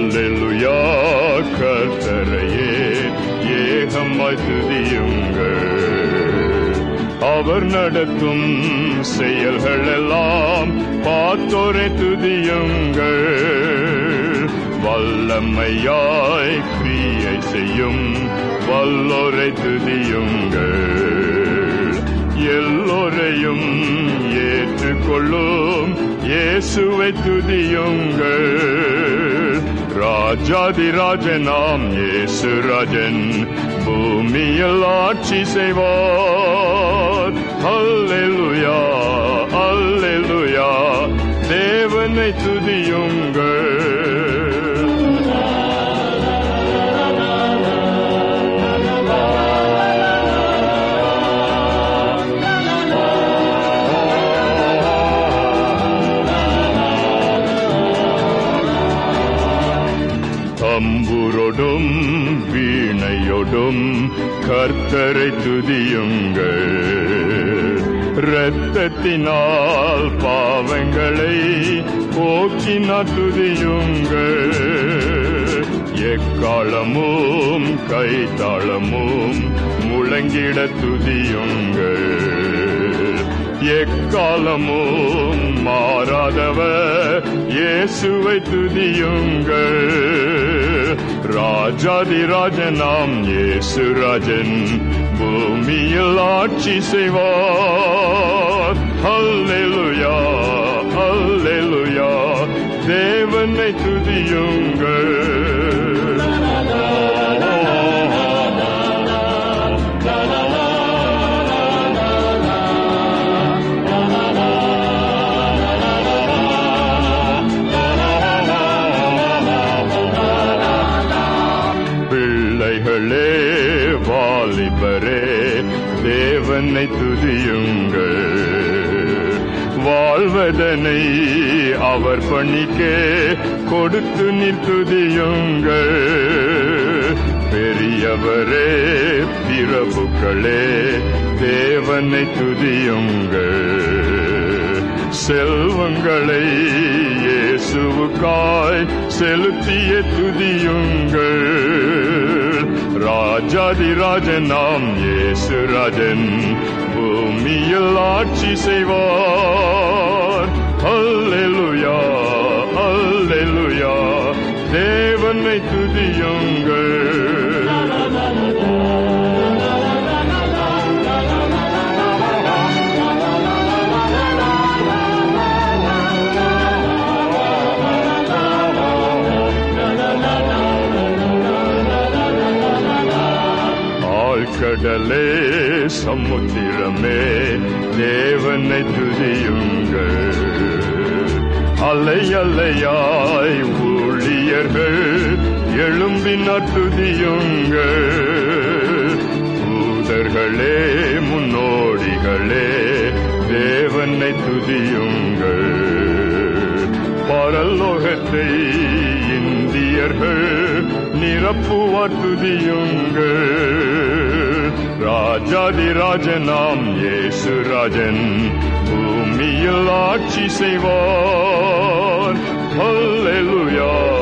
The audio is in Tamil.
அல்லேலுயா கர்த்தரையே ஏகமாய் துதியுங்கள் அவர் நடத்தும் செயல்கள் எல்லாம் பார்த்தோரை துதியுங்கள் வல்லமையாய் கிரியை செய்யும் வல்லோரை துதியுங்கள் எல்லோரையும் ஏற்றுக்கொள்ளும் இயேசுவை துதியுங்கள் ராஜாதிராஜனாம் இயேசு ராஜன் பூமியில் ஆட்சி செய்வார் அல்லேலுயா அல்லேலுயா தேவனை துதியுங்கள் தம்புரோடும் வீணையோடும் கர்த்தரை துதியுங்கள் இரத்தத்தினால் பாவங்களை போக்கினார் துதியுங்கள் எக்காலமும் கைத்தாளமும் முழங்கிட துதியுங்கள் எக்காலமும் மாறாதவர் இயேசுவை துதியுங்கள் ராஜாதிராஜனாம் இயேசு ராஜன் பூமியில் ஆட்சி செய்வார் அல்லேலுயா அல்லேலுயா தேவனை துதியுங்கள் பிள்ளைகளே வாலிபரே தேவனை துதியுங்கள் வாழ்வதனை அவர் பணிக்கே கொடுத்து நிற்துதியுங்கள் பெரியவரே பிரபுக்களே தேவனை துதியுங்கள் செல்வங்களை இயேசுவுக்காய் செலுத்திய துதியுங்கள் ராஜாதிராஜனாம் இயேசு ராஜன் பூமியில் ஆட்சி செய்வார் அல்லேலுயா அல்லேலுயா தேவனை துதியுங்கள் ஆழ்கடலே சமுத்திரமே தேவனை துதியுங்கள் அலை அலையாய் ஊழியர்கள் எழும்பினார் துதியுங்கள் தூதர்களே முன்னோடிகளே தேவனை துதியுங்கள் பரலோகத்தை இந்தியர்கள் நிரப்புவார் துதியுங்கள் ராஜாதிராஜனாம் இயேசு ராஜன் பூமியில் ஆட்சி செய்வார் அல்லேலுயா